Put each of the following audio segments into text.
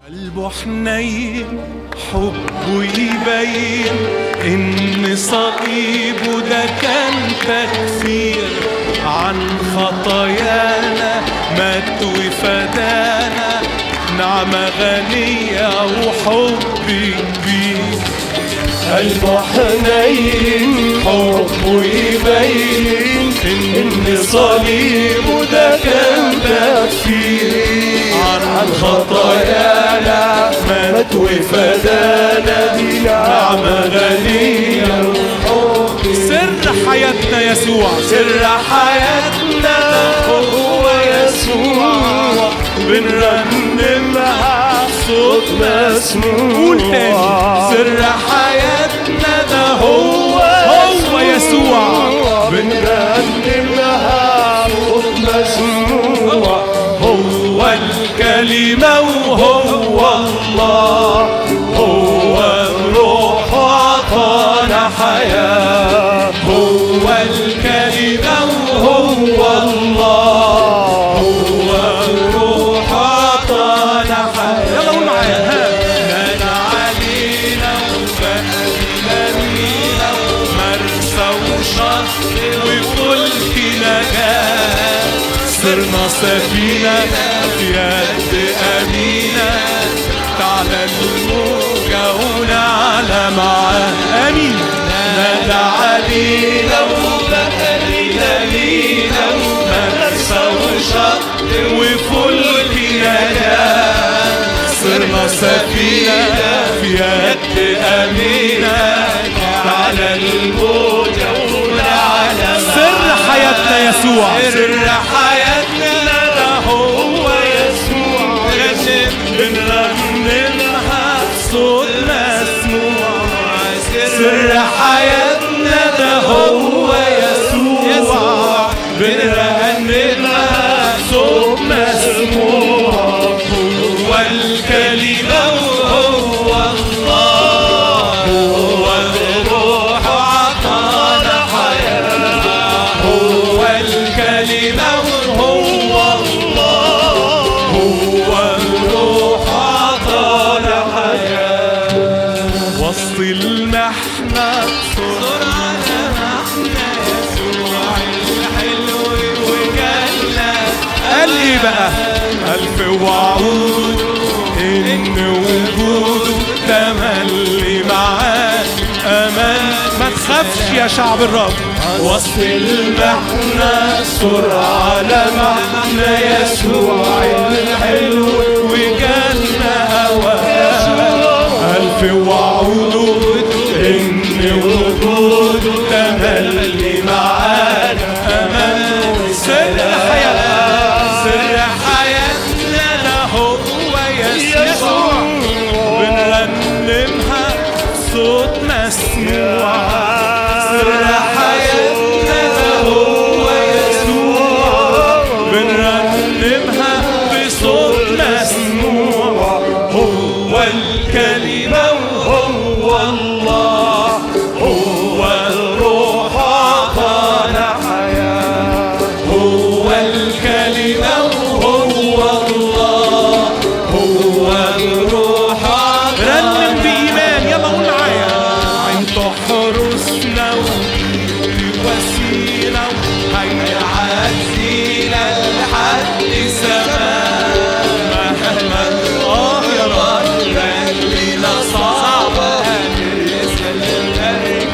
قلبه حنين حبه يبين ان صليبه ده كان تكفير عن خطايانا مات وفدانا نعمة غنية وحب كبير قلبه حنين حبه يبين ان صليبه ده كان تكفير عن خطايانا مات وفدانا نعمة غنية سر حياتنا يسوع سر حياتنا هو يسوع بنرنمها صوت مسموع قول تاني سر حياتنا ده هو هو يسوع بنرنمها صوت مسموع هو الكلمة وهو الله هو الروح عطانا حياة هو الكلمة وهو الله هو الروح عطانا حياة يلا قول معايا ها نادى علينا وبقى لينا ومرسى وشط وفلك نجاة صرنا سفينة في يد أمينة تعالى الموجة ونعلى معاه أمين نادى علينا وبقى لينا ومرسى وشط وفلك نجاة صرنا سفينة في يد أمينة على الموجة ونعلى سر حياتنا يسوع سر حياتنا ده هو يسوع بنرنمها بصوت مسموع سر حياتنا ده هو يسوع بنرنمها بصوت مسموع هو الكلمة وهو الله هو الروح عطانا حياة هو الكلمة وهو الله هو الروح عطانا حياة وسط المحنة صر على محنة يسوع الحلو وجنة قال ايه بقى ألف وعود إن وجوده تملي معاه أمان ما تخافش يا شعب الرب وسط المحنة سر على معنى يسوع الحلو وجنة هواه ألف وعود إن وجوده تملي معانا أمان سر حياتنا سر حياتنا ده هو يسوع بنرنمها صوت مسموع سر حياتنا ده هو يسوع بنرنمها بصوت مسموع هو الكلمة وهو الله هو الروح عطانا حياة هو الكلمة وهو الله هو الروح رنم بإيمان يلا قول معايا عنده حرسنا وسيلة هيعزينا لحد سماء مهما الظاهرة لنا صعبة هنرسل الملك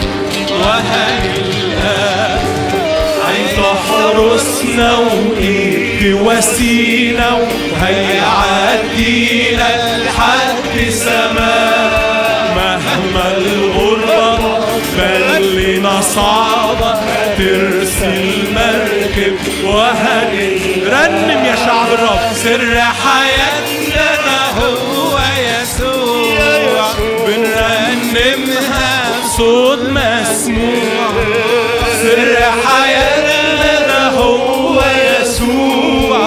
وهنلقاه عنده حرسنا وإيد وسيلة وهيعدينا لحد سماء مهما الغربة بلنا صعبة ترسل مركب وهنرنم يا شعب الرب سر حياتنا ده هو يسوع بنرنمها بصوت مسموع سر حياتنا ده هو يسوع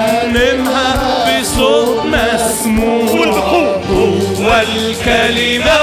بنرنمها بصوت مسموع هو الكلمة